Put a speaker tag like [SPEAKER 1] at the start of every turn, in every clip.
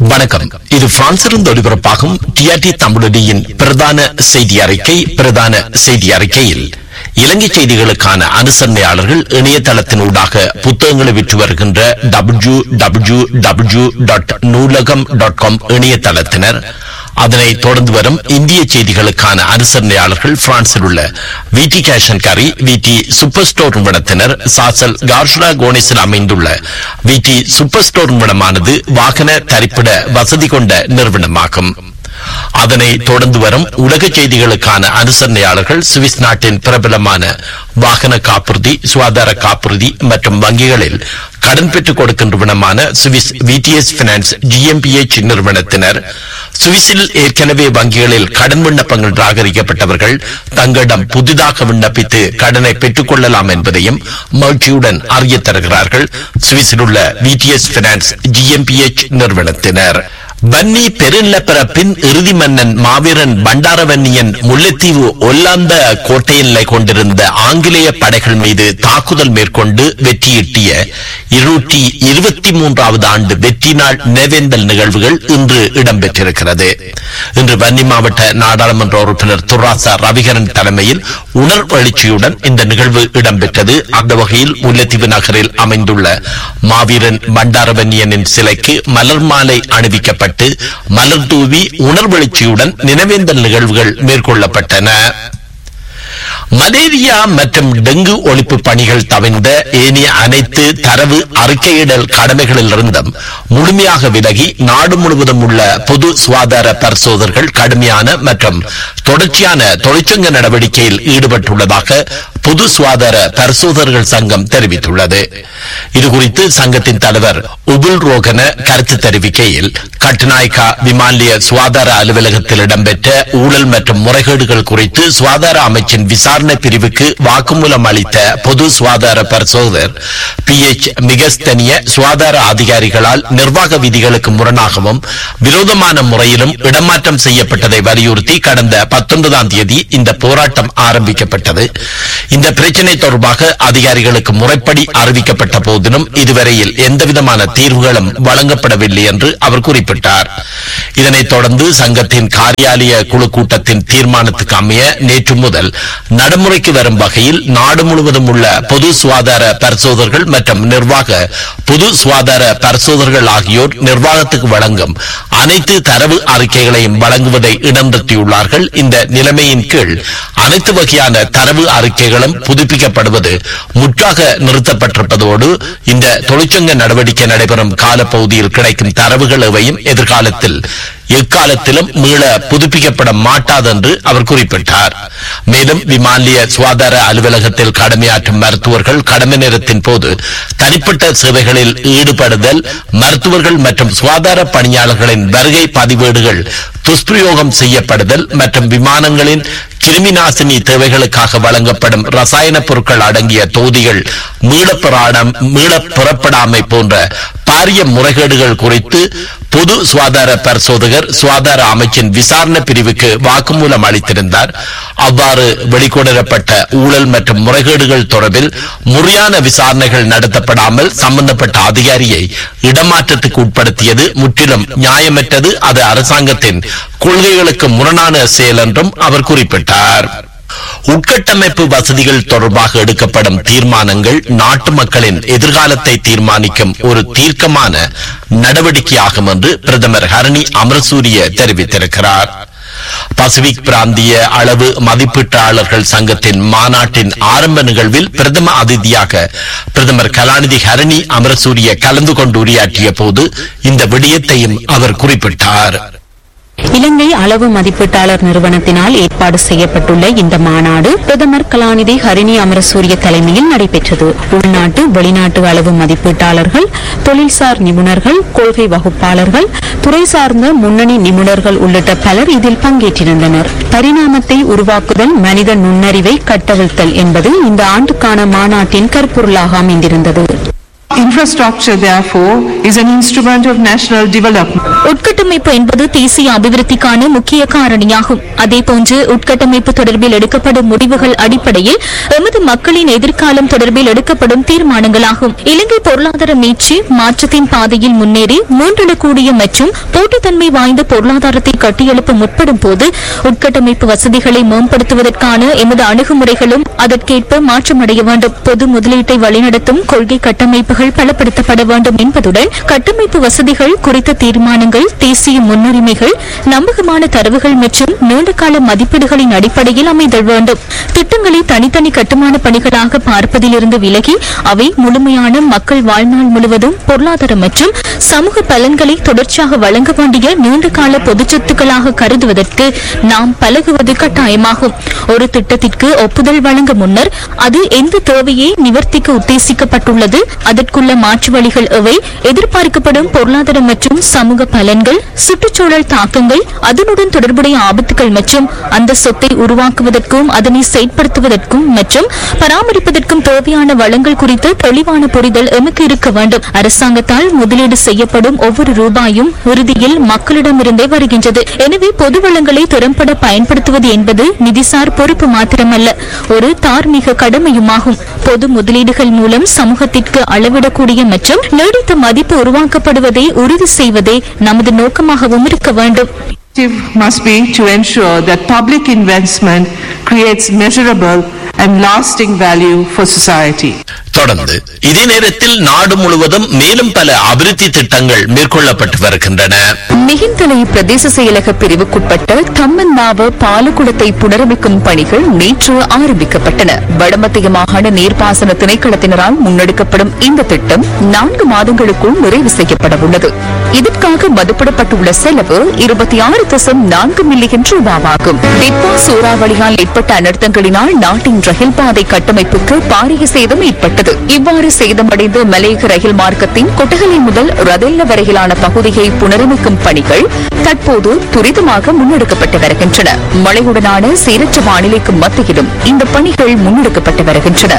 [SPEAKER 1] வணக்கம் இது பிரான்சிலிருந்து ஒளிபரப்பாகும் டிஆர்டி தமிழொலியின் பிரதான செய்தி அறிக்கை பிரதான செய்தி அறிக்கையில் இலங்கை செய்திகளுக்கான அனுசரணையாளர்கள் இணையதளத்தினூடாக புத்தகங்களை விற்று வருகின்ற W W W dot Noolaham dot com இணையதளத்தினர் அதனை தொடர்ந்து வரும் இந்திய செய்திகளுக்கான அனுசரணையாளர்கள் பிரான்சில் உள்ள விடி கேஷன் கரி விடி சூப்பர் ஸ்டோர் நிறுவனத்தினர் சாசல் கார்ஷுலா கோனிஸில் அமைந்துள்ள விடி சூப்பர் ஸ்டோர் நிறுவனமானது வாகன தரிப்பிட வசதி கொண்ட நிறுவனமாகும் அதனை தொடர்ந்து வரும் உலக செய்திகளுக்கான அனுசரணையாளர்கள் சுவிஸ் நாட்டின் பிரபலமான வாகன காப்புறுதி சுகாதார காப்புறுதி மற்றும் வங்கிகளில் கடன் பெற்றுக் கொடுக்கின்றவனமான சுவிஸ் விடிஎஸ் பினான்ஸ் ஜிஎம்பிஎச் நிறுவனத்தினர் சுவிஸில் ஏற்கனவே வங்கிகளில் கடன் விண்ணப்பங்கள் நிராகரிக்கப்பட்டவர்கள் தங்களிடம் புதிதாக விண்ணப்பித்து கடனை பெற்றுக் கொள்ளலாம் என்பதையும் மகிழ்ச்சியுடன் அறிய தருகிறார்கள் சுவிஸில் உள்ள விடிஎஸ் பினான்ஸ் ஜிஎம்பிஎச் நிறுவனத்தினர் வன்னி பெருநிலப்பரப்பின் இறுதி மன்னன் மாவீரன் பண்டாரவன்னியன் முல்லைத்தீவு ஒல்லாந்த கோட்டையினை கொண்டிருந்த ஆங்கிலேய படைகள் மீது தாக்குதல் மேற்கொண்டு வெற்றியீட்டிய இருநூற்றி இருபத்தி மூன்றாவது ஆண்டு வெற்றி நாள் நினைவேந்தல் நிகழ்வுகள் இன்று இடம்பெற்றிருக்கிறது இன்று வன்னி மாவட்ட நாடாளுமன்ற உறுப்பினர் துராசா ரவிகரன் தலைமையில் உணர்வெழுச்சியுடன் இந்த நிகழ்வு இடம்பெற்றது அந்த வகையில் முல்லைத்தீவு நகரில் அமைந்துள்ள மாவீரன் பண்டாரவன்னியனின் சிலைக்கு மலர் மாலை அணிவிக்கப்பட்டு மலர் தூவி உணர்வெழுச்சியுடன் நினைவேந்தல் நிகழ்வுகள் மேற்கொள்ளப்பட்டன மலேரியா மற்றும் டெங்கு ஒழிப்பு பணிகள் தவிர்ந்த ஏனைய அனைத்து தரவு அறிக்கையிடல் கடமைகளில் இருந்தும் முழுமையாக விலகி நாடு முழுவதும் உள்ள பொது சுகாதார பரிசோதகர்கள் கடுமையான மற்றும் தொடர்ச்சியான தொழிற்சங்க நடவடிக்கையில் ஈடுபட்டுள்ளதாக பொது சுகாதார பரிசோதகர்கள் சங்கம் தெரிவித்துள்ளது இதுகுறித்து சங்கத்தின் தலைவர் உபுல் ரோகன கருத்து தெரிவிக்கையில் கட்டுநாயக்கா விமானிய சுகாதார அலுவலகத்தில் இடம்பெற்ற ஊழல் மற்றும் முறைகேடுகள் குறித்து சுகாதார அமைச்சின் விசாரணை பிரிவுக்கு வாக்குமூலம் அளித்த பொது சுகாதார பரிசோதகர் பி எச் மிகஸ்தனிய சுகாதார அதிகாரிகளால் நிர்வாக விதிகளுக்கு முரணாகவும் விரோதமான முறையிலும் இடமாற்றம் செய்யப்பட்டதை வலியுறுத்தி கடந்த பத்தொன்பதாம் தேதி இந்த போராட்டம் ஆரம்பிக்கப்பட்டது இந்த பிரச்சினை தொடர்பாக அதிகாரிகளுக்கு முறைப்படி அறிவிக்கப்பட்ட போதிலும் இதுவரையில் எந்தவிதமான தீர்வுகளும் வழங்கப்படவில்லை என்று அவர் குறிப்பிட்டார் இதனைத் தொடர்ந்து சங்கத்தின் காரியாலய குழு கூட்டத்தின் தீர்மானத்துக்கு அமைய நேற்று முதல் நடைமுறைக்கு வரும் வகையில் நாடு முழுவதும் உள்ள பொது சுகாதார பரிசோதகர்கள் மற்றும் நிர்வாக பொது சுகாதார பரிசோதகர்கள் ஆகியோர் நிர்வாகத்துக்கு வழங்கும் அனைத்து தரவு அறிக்கைகளையும் வழங்குவதை இடம்பெற்றியுள்ளார்கள் இந்த நிலைமையின் கீழ் அனைத்து வகையான தரவு அறிக்கைகளும் புதுப்பிக்கப்படுவது முற்றாக நிறுத்தப்பட்டிருப்பதோடு இந்த தொழிற்சங்க நடவடிக்கை நடைபெறும் காலப்பகுதியில் கிடைக்கும் தரவுகள் எவையும் எதிர்காலத்தில் எக்காலத்திலும் மீள புதுப்பிக்கப்பட மாட்டாது என்று அவர் குறிப்பிட்டார் மேலும் விமானிய சுகாதார அலுவலகத்தில் கடமையாற்றும் மருத்துவர்கள் கடமை நேரத்தின் போது தனிப்பட்ட சேவைகளில் ஈடுபடுதல் மருத்துவர்கள் மற்றும் சுகாதார பணியாளர்களின் வருகை பதிவேடுகள் துஷ்பிரயோகம் செய்யப்படுதல் மற்றும் விமானங்களின் கிருமிநாசினி தேவைகளுக்காக வழங்கப்படும் ரசாயன பொருட்கள் அடங்கிய தொகுதிகள் மீளப்பெறாடம் மீளப்பெறப்படாமை போன்ற பாரிய முறைகேடுகள் குறித்து பொது சுகாதார பரிசோதகர் சுகாதார அமைச்சின் விசாரணை பிரிவுக்கு வாக்குமூலம் அளித்திருந்தார் அவ்வாறு வெளிக்கொணரப்பட்ட ஊழல் மற்றும் முறைகேடுகள் தொடர்பில் முறையான விசாரணைகள் நடத்தப்படாமல் சம்பந்தப்பட்ட அதிகாரியை இடமாற்றத்துக்கு உட்படுத்தியது முற்றிலும் நியாயமற்றது அது அரசாங்கத்தின் கொள்கைகளுக்கு முரணான செயல் என்றும் அவர் குறிப்பிட்டார் உட்கட்டமைப்பு வசதிகள் தொடர்பாக எடுக்கப்படும் தீர்மானங்கள் நாட்டு மக்களின் எதிர்காலத்தை தீர்மானிக்கும் ஒரு தீர்க்கமான நடவடிக்கையாகும் என்று பிரதமர் ஹரணி அமரசூரிய தெரிவித்திருக்கிறார் பசிபிக் பிராந்திய அளவு மதிப்பீட்டாளர்கள் சங்கத்தின் மாநாட்டின் ஆரம்ப நிகழ்வில் பிரதம அதிதியாக பிரதமர் கலாநிதி ஹரணி அமரசூரிய கலந்து கொண்டு உரையாற்றிய போது இந்த விடயத்தையும் அவர் குறிப்பிட்டார்
[SPEAKER 2] இலங்கை அளவு மதிப்பீட்டாளர் நிறுவனத்தினால் ஏற்பாடு செய்யப்பட்டுள்ள இந்த மாநாடு பிரதமர் கலாநிதி ஹரிணி அமரசூரிய தலைமையில் நடைபெற்றது உள்நாட்டு வெளிநாட்டு அளவு மதிப்பீட்டாளர்கள் தொழில்சார் நிபுணர்கள் கொள்கை வகுப்பாளர்கள் துறை சார்ந்த முன்னணி நிபுணர்கள் உள்ளிட்ட பலர் இதில் பங்கேற்றிருந்தனர் பரிணாமத்தை உருவாக்குதல் மனித நுண்ணறிவை கட்டவிழ்த்தல் என்பது இந்த ஆண்டுக்கான மாநாட்டின் கருப்பொருளாக அமைந்திருந்தது
[SPEAKER 3] Infrastructure, therefore, is an instrument of national development.
[SPEAKER 4] உட்கட்டமைப்பு என்பது தேசிய அபிவிருத்திக்கான முக்கிய காரணியாகும் அதேபோன்று உட்கட்டமைப்பு தொடர்பில் எடுக்கப்படும் முடிவுகள் அடிப்படையில் எமது மக்களின் எதிர்காலம் தொடர்பில் எடுக்கப்படும் தீர்மானங்களாகும் இலங்கை பொருளாதார மீட்சி மாற்றத்தின் பாதையில் முன்னேறி மூன்றிடக்கூடிய மற்றும் போட்டித்தன்மை வாய்ந்த பொருளாதாரத்தை கட்டியெழுப்ப முற்படும் போது உட்கட்டமைப்பு வசதிகளை மேம்படுத்துவதற்கான எமது அணுகுமுறைகளும் அதற்கேற்ப மாற்றமடைய வேண்டும் பொது முதலீட்டை வழிநடத்தும் கொள்கை கட்டமைப்புகள் பலப்படுத்தப்பட வேண்டும் என்பதுடன் கட்டமைப்பு வசதிகள் குறித்த தீர்மானங்கள் தேசிய முன்னுரிமைகள் நம்பகமான தரவுகள் மற்றும் நீண்டகால மதிப்பீடுகளின் அடிப்படையில் அமைதல் வேண்டும் திட்டங்களை தனித்தனி கட்டுமான பணிகளாக பார்ப்பதிலிருந்து விலகி அவை முழுமையான மக்கள் வாழ்நாள் முழுவதும் பொருளாதார மற்றும் சமூக பலன்களை தொடர்ச்சியாக வழங்க வேண்டிய நீண்டகால பொதுச் சொத்துக்களாக கருதுவதற்கு நாம் பழகுவது கட்டாயமாகும் ஒரு திட்டத்திற்கு ஒப்புதல் வழங்க முன்னர் அது எந்த தேவையை நிவர்த்திக்க உத்தேசிக்கப்பட்டுள்ளது அதற்குள்ள மாற்று வழிகள் எவை எதிர்பார்க்கப்படும் பொருளாதார மற்றும் சமூக பலன்கள் சுற்றுச்சூழல் தாக்கங்கள் அதனுடன் தொடர்புடைய ஆபத்துகள் மற்றும் அந்த சொத்தை உருவாக்குவதற்கும் அதனை செயற்படுத்துவதற்கும் மற்றும் பராமரிப்பதற்கும் தேவையான வளங்கள் குறித்த தெளிவான புரிதல் எமக்கு இருக்க வேண்டும் அரசாங்கத்தால் முதலீடு செய்யப்படும் ஒவ்வொரு ரூபாயும் இறுதியில் மக்களிடமிருந்தே வருகின்றது எனவே பொது வளங்களை திறம்பட பயன்படுத்துவது என்பது நிதிசார் பொறுப்பு மாத்திரமல்ல ஒரு தார்மீக கடமையுமாகும் பொது முதலீடுகள் மூலம் சமூகத்திற்கு அளவிடக்கூடிய மற்றும் நீடித்த மதிப்பு உருவாக்கப்படுவதை உறுதி செய்வதே நமது நோக்கமாகவும் இருக்க வேண்டும்
[SPEAKER 3] objective must be to ensure that public investment creates measurable and lasting value for society.
[SPEAKER 1] தொடர்ந்து இதே நேரத்தில் நாடு முழுவதும் மேலும் பல அபிவிருத்தி திட்டங்கள் மேற்கொள்ளப்பட்டு வருகின்றன
[SPEAKER 2] மிகிந்தலை பிரதேச செயலக பிரிவுக்குட்பட்ட தம்மன்னாவ பாலகுளத்தை புனரமைக்கும் பணிகள் நேற்று ஆரம்பிக்கப்பட்டன வடமத்திய மாகாண நீர்ப்பாசன திணைக்களத்தினரால் முன்னெடுக்கப்படும் இந்த திட்டம் நான்கு மாதங்களுக்குள் நிறைவு செய்யப்பட உள்ளது இதற்காக மதிப்பிடப்பட்டுள்ள செலவு இருபத்தி ஆறு தசம் நான்கு மில்லியன் ரூபாவாகும் டிப்பா சூறாவளியால் ஏற்பட்ட அனர்த்தங்களினால் நாட்டின் ரயில் பாதை கட்டமைப்புக்கு பாரிய சேதம் ஏற்பட்டது இவ்வாறு சேதமடைந்த மலையக ரயில் மார்க்கத்தின் கொட்டகலை முதல் ரதெல்ல வரையிலான பகுதியை புனரமைக்கும் பணிகள் தற்போது துரிதமாக முன்னெடுக்கப்பட்டு வருகின்றன மழையுடனான சீரற்ற வானிலைக்கு மத்தியிலும் இந்த பணிகள் முன்னெடுக்கப்பட்டு வருகின்றன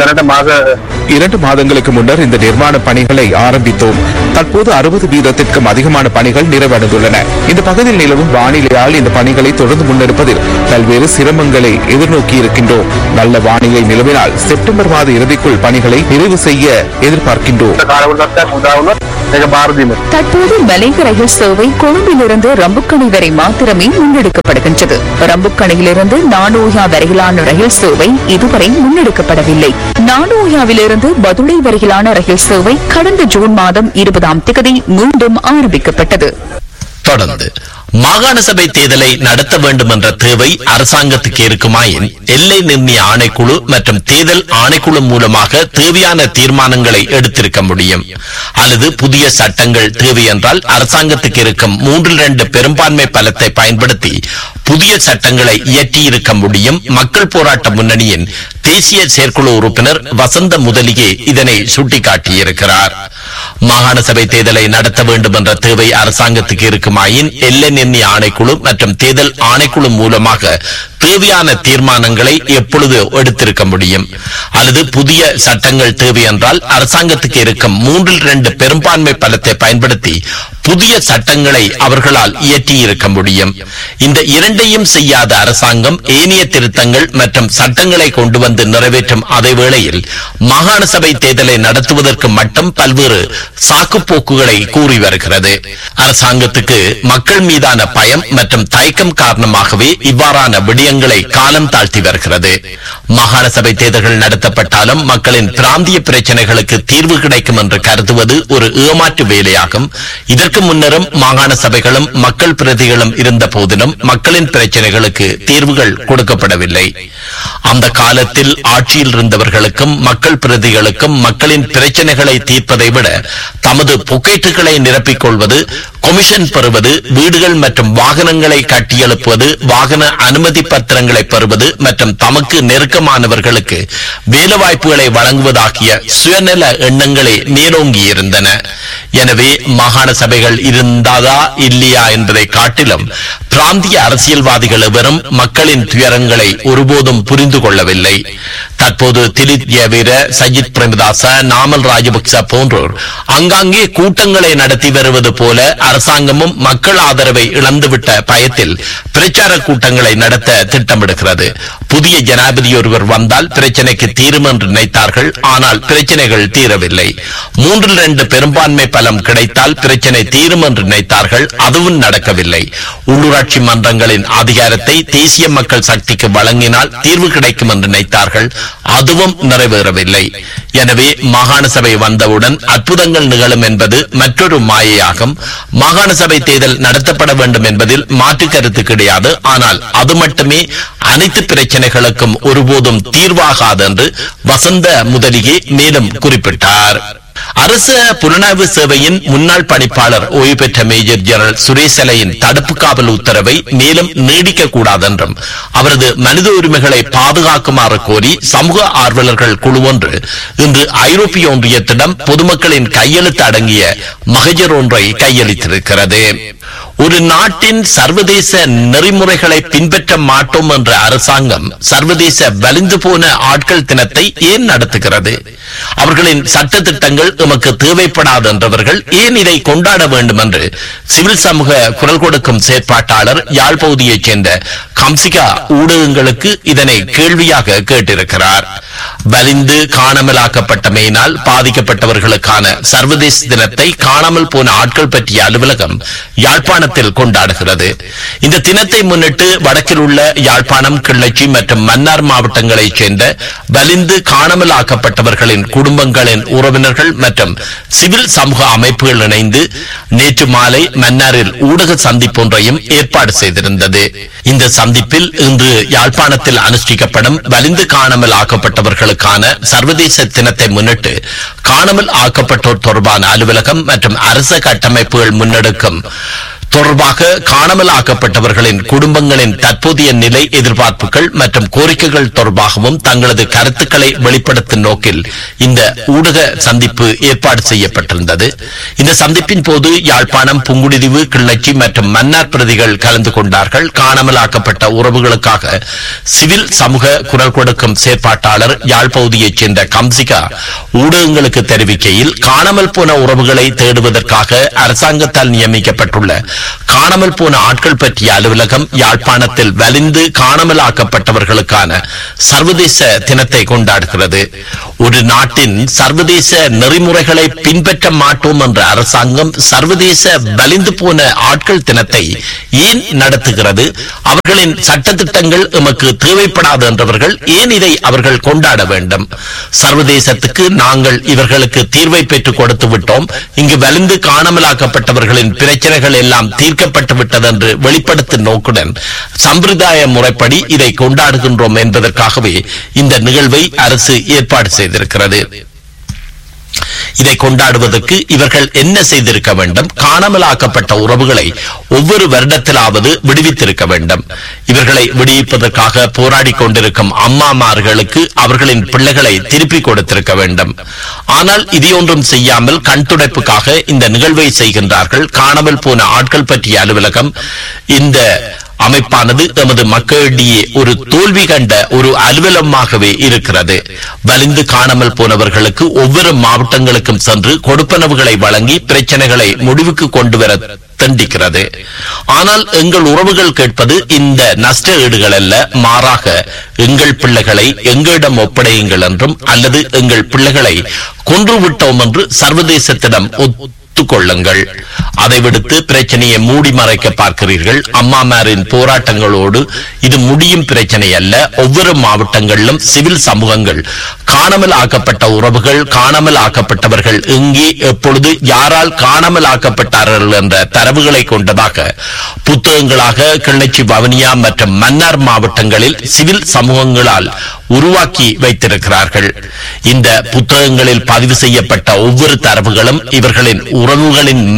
[SPEAKER 5] இரண்டு மாதங்களுக்கு முன்னர் இந்த நிர்மாண பணிகளை ஆரம்பித்தோம் தற்போது அறுபது வீதத்திற்கும் அதிகமான பணிகள் நிறைவடைந்துள்ளன இந்த பகுதியில் நிலவும் வானிலையால் இந்த பணிகளை தொடர்ந்து முன்னெடுப்பதில் பல்வேறு சிரமங்களை எதிர்நோக்கி இருக்கின்றோம் நல்ல வானிலை நிலவினால் செப்டம்பர் மாத இறுதிக்குள் பணிகளை நிறைவு செய்ய எதிர்பார்க்கின்றோம்
[SPEAKER 2] தற்போது மலையக ரயில் சேவை கொழும்பிலிருந்து ரம்புக்கணி வரை மாத்திரமே முன்னெடுக்கப்படுகின்றது ரம்புக்கணியிலிருந்து நானோயா வரையிலான ரயில் சேவை இதுவரை முன்னெடுக்கப்படவில்லை நானோயாவிலிருந்து பதுளை வரையிலான ரயில் சேவை கடந்த ஜூன் மாதம் இருபதாம் திகதி மீண்டும் ஆரம்பிக்கப்பட்டது
[SPEAKER 1] தொடர்ந்து மாகாண சபை தேர்தலை நடத்த வேண்டும் என்ற தேவை அரசாங்கத்துக்கு இருக்குமாயின் எல்லை நிர்ணய ஆணைக்குழு மற்றும் தேர்தல் ஆணைக்குழு மூலமாக தேவையான தீர்மானங்களை எடுத்திருக்க முடியும் அல்லது புதிய சட்டங்கள் தேவை என்றால் அரசாங்கத்துக்கு இருக்கும் மூன்றில் இரண்டு பெரும்பான்மை பலத்தை பயன்படுத்தி புதிய சட்டங்களை இயற்றியிருக்க முடியும் மக்கள் போராட்ட முன்னணியின் தேசிய செயற்குழு உறுப்பினர் வசந்த முதலியே இதனை சுட்டிக்காட்டியிருக்கிறார் மாகாண சபை தேர்தலை நடத்த வேண்டும் என்ற தேவை அரசாங்கத்துக்கு இருக்குமாயின் எல்லை நிர்ணய ஆணைக்குழு மற்றும் தேர்தல் ஆணைக்குழு மூலமாக தேவையான தீர்மானங்களை எப்பொழுது எடுத்திருக்க முடியும் அல்லது புதிய சட்டங்கள் தேவை என்றால் அரசாங்கத்துக்கு இருக்கும் மூன்றில் இரண்டு பெரும்பான்மை பலத்தை பயன்படுத்தி புதிய சட்டங்களை அவர்களால் இயற்றியிருக்க முடியும் இந்த இரண்டையும் செய்யாத அரசாங்கம் ஏனைய திருத்தங்கள் மற்றும் சட்டங்களை கொண்டு வந்து நிறைவேற்றும் அதே வேளையில் மாகாண சபை தேர்தலை நடத்துவதற்கு மட்டும் பல்வேறு சாக்குப்போக்குகளை கூறி வருகிறது அரசாங்கத்துக்கு மக்கள் மீதான பயம் மற்றும் தயக்கம் காரணமாகவே இவ்வாறான விடயங்களை காலம் தாழ்த்தி வருகிறது மாகாண சபை தேர்தல்கள் நடத்தப்பட்டாலும் மக்களின் பிராந்திய பிரச்சனைகளுக்கு தீர்வு கிடைக்கும் என்று கருதுவது ஒரு ஏமாற்று வேலையாகும் இதற்கு முன்னரும் மாகாண சபைகளும் மக்கள் பிரதிகளும் இருந்த போதிலும் மக்களின் பிரச்சனைகளுக்கு தீர்வுகள் கொடுக்கப்படவில்லை அந்த காலத்தில் ஆட்சியில் இருந்தவர்களுக்கும் மக்கள் பிரதிகளுக்கும் மக்களின் பிரச்சனைகளை தீர்ப்பதை விட தமது பொக்கெட்டுகளை நிரப்பிக் கொள்வது கொமிஷன் பெறுவது வீடுகள் மற்றும் வாகனங்களை கட்டியெழுப்புவது வாகன அனுமதி பத்திரங்களை பெறுவது மற்றும் தமக்கு நெருக்கமானவர்களுக்கு வேலைவாய்ப்புகளை வழங்குவதாகிய சுயநல எண்ணங்களே மேலோங்கி இருந்தன எனவே மாகாண சபைகள் இருந்தாதா இல்லையா என்பதை காட்டிலும் பிராந்திய அரசியல்வாதிகள் எவரும் மக்களின் துயரங்களை ஒருபோதும் புரிந்து கொள்ளவில்லை தற்போது திலித் வீர சஜித் பிரேமதாச நாமல் ராஜபக்ச போன்றோர் அங்காங்கே கூட்டங்களை நடத்தி வருவது போல அரசாங்கமும் மக்கள் ஆதரவை இழந்துவிட்ட பயத்தில் பிரச்சார கூட்டங்களை நடத்த திட்டமிடுகிறது புதிய ஜனாதிபதி ஒருவர் வந்தால் பிரச்சனைக்கு தீரும் என்று நினைத்தார்கள் ஆனால் பிரச்சனைகள் தீரவில்லை மூன்றில் இரண்டு பெரும்பான்மை பலம் கிடைத்தால் பிரச்சனை தீரும் என்று நினைத்தார்கள் அதுவும் நடக்கவில்லை உள்ளூராட்சி மன்றங்களின் அதிகாரத்தை தேசிய மக்கள் சக்திக்கு வழங்கினால் தீர்வு கிடைக்கும் என்று நினைத்தார்கள் அதுவும் நிறைவேறவில்லை எனவே மாகாண சபை வந்தவுடன் அற்புதங்கள் நிகழும் என்பது மற்றொரு மாயையாகும் மாகாண சபை தேர்தல் நடத்தப்பட வேண்டும் என்பதில் மாற்று கருத்து கிடையாது ஆனால் அது மட்டுமே அனைத்து பிரச்சனைகளுக்கும் ஒருபோதும் தீர்வாகாது என்று வசந்த முதலியே மேலும் குறிப்பிட்டார் அரசு புலனாய்வு சேவையின் முன்னாள் பணிப்பாளர் ஓய்வு பெற்ற மேஜர் ஜெனரல் சுரேசலையின் தடுப்பு காவல் உத்தரவை மேலும் நீடிக்க கூடாது என்றும் அவரது மனித உரிமைகளை பாதுகாக்குமாறு கோரி சமூக ஆர்வலர்கள் குழு ஒன்று இன்று ஐரோப்பிய ஒன்றியத்திடம் பொதுமக்களின் கையெழுத்து அடங்கிய மகஜர் ஒன்றை கையளித்திருக்கிறது ஒரு நாட்டின் சர்வதேச நெறிமுறைகளை பின்பற்ற மாட்டோம் என்ற அரசாங்கம் சர்வதேச வலிந்து போன ஆட்கள் தினத்தை ஏன் நடத்துகிறது அவர்களின் சட்ட திட்டங்கள் எமக்கு தேவைப்படாது என்றவர்கள் ஏன் இதை கொண்டாட வேண்டும் என்று சிவில் சமூக குரல் கொடுக்கும் செயற்பாட்டாளர் யாழ் பகுதியைச் சேர்ந்த கம்சிகா ஊடகங்களுக்கு இதனை கேள்வியாக கேட்டிருக்கிறார் வலிந்து காணாமலாக்கப்பட்டமையினால் பாதிக்கப்பட்டவர்களுக்கான சர்வதேச தினத்தை காணாமல் போன ஆட்கள் பற்றிய அலுவலகம் யாழ்ப்பாணத்தில் கொண்டாடுகிறது இந்த தினத்தை முன்னிட்டு வடக்கில் உள்ள யாழ்ப்பாணம் கிள்ளச்சி மற்றும் மன்னார் மாவட்டங்களைச் சேர்ந்த வலிந்து காணாமல் ஆக்கப்பட்டவர்களின் குடும்பங்களின் உறவினர்கள் மற்றும் சிவில் சமூக அமைப்புகள் இணைந்து நேற்று மாலை மன்னாரில் ஊடக சந்திப்பொன்றையும் ஏற்பாடு செய்திருந்தது இந்த சந்திப்பில் இன்று யாழ்ப்பாணத்தில் அனுஷ்டிக்கப்படும் வலிந்து காணாமல் ஆக்கப்பட்டவர்களுக்கான சர்வதேச தினத்தை முன்னிட்டு காணாமல் ஆக்கப்பட்டோர் தொடர்பான அலுவலகம் மற்றும் அரச கட்டமைப்புகள் முன்னெடுக்கும் தொடர்பாக காணாமல் ஆக்கப்பட்டவர்களின் குடும்பங்களின் தற்போதைய நிலை எதிர்பார்ப்புகள் மற்றும் கோரிக்கைகள் தொடர்பாகவும் தங்களது கருத்துக்களை வெளிப்படுத்தும் நோக்கில் இந்த ஊடக சந்திப்பு ஏற்பாடு செய்யப்பட்டிருந்தது இந்த சந்திப்பின் போது யாழ்ப்பாணம் புங்குடிதீவு கிள்ளச்சி மற்றும் மன்னார் பிரதிகள் கலந்து கொண்டார்கள் காணாமல் ஆக்கப்பட்ட உறவுகளுக்காக சிவில் சமூக குரல் கொடுக்கும் செயற்பாட்டாளர் யாழ் பகுதியைச் சேர்ந்த கம்சிகா ஊடகங்களுக்கு தெரிவிக்கையில் காணாமல் போன உறவுகளை தேடுவதற்காக அரசாங்கத்தால் நியமிக்கப்பட்டுள்ள காணாமல் போன ஆட்கள் பற்றிய அலுவலகம் யாழ்ப்பாணத்தில் வலிந்து காணாமல் ஆக்கப்பட்டவர்களுக்கான சர்வதேச தினத்தை கொண்டாடுகிறது ஒரு நாட்டின் சர்வதேச நெறிமுறைகளை பின்பற்ற மாட்டோம் என்ற அரசாங்கம் சர்வதேச வலிந்து போன ஆட்கள் தினத்தை ஏன் நடத்துகிறது அவர்களின் சட்டத்திட்டங்கள் எமக்கு தேவைப்படாது என்றவர்கள் ஏன் இதை அவர்கள் கொண்டாட வேண்டும் சர்வதேசத்துக்கு நாங்கள் இவர்களுக்கு தீர்வை பெற்றுக் கொடுத்து விட்டோம் இங்கு வலிந்து காணாமலாக்கப்பட்டவர்களின் பிரச்சனைகள் எல்லாம் தீர்க்கப்பட்டு விட்டது என்று வெளிப்படுத்தும் நோக்குடன் சம்பிரதாய முறைப்படி இதை கொண்டாடுகின்றோம் என்பதற்காகவே இந்த நிகழ்வை அரசு ஏற்பாடு செய்திருக்கிறது இதை கொண்டாடுவதற்கு இவர்கள் என்ன செய்திருக்க வேண்டும் காணாமலாக்கப்பட்ட உறவுகளை ஒவ்வொரு வருடத்திலாவது விடுவித்திருக்க வேண்டும் இவர்களை விடுவிப்பதற்காக போராடி கொண்டிருக்கும் அம்மாமார்களுக்கு அவர்களின் பிள்ளைகளை திருப்பி கொடுத்திருக்க வேண்டும் ஆனால் இதையொன்றும் செய்யாமல் கண் துடைப்புக்காக இந்த நிகழ்வை செய்கின்றார்கள் காணாமல் போன ஆட்கள் பற்றிய அலுவலகம் இந்த அமைப்பானது எமது மக்களிடையே ஒரு தோல்வி கண்ட ஒரு அலுவலகமாகவே இருக்கிறது வலிந்து காணாமல் போனவர்களுக்கு ஒவ்வொரு மாவட்டங்களுக்கும் சென்று கொடுப்பனவுகளை வழங்கி பிரச்சனைகளை முடிவுக்கு கொண்டு வர தண்டிக்கிறது ஆனால் எங்கள் உறவுகள் கேட்பது இந்த நஷ்ட ஈடுகள் அல்ல மாறாக எங்கள் பிள்ளைகளை எங்களிடம் ஒப்படையுங்கள் என்றும் அல்லது எங்கள் பிள்ளைகளை கொன்று விட்டோம் என்று சர்வதேசத்திடம் ஒத்துக்கொள்ளுங்கள் அதை விடுத்து பிரச்சனையை மூடி மறைக்க பார்க்கிறீர்கள் அம்மாமாரின் போராட்டங்களோடு இது முடியும் பிரச்சனை அல்ல ஒவ்வொரு மாவட்டங்களிலும் சிவில் சமூகங்கள் காணாமல் ஆக்கப்பட்ட உறவுகள் காணாமல் ஆக்கப்பட்டவர்கள் எங்கே எப்பொழுது யாரால் காணாமல் ஆக்கப்பட்டார்கள் என்ற தரவுகளை கொண்டதாக புத்தகங்களாக கிள்ளச்சி வவுனியா மற்றும் மன்னார் மாவட்டங்களில் சிவில் சமூகங்களால் உருவாக்கி வைத்திருக்கிறார்கள் இந்த புத்தகங்களில் பதிவு செய்யப்பட்ட ஒவ்வொரு தரவுகளும் இவர்களின் உறவுகளின் மனவேதனை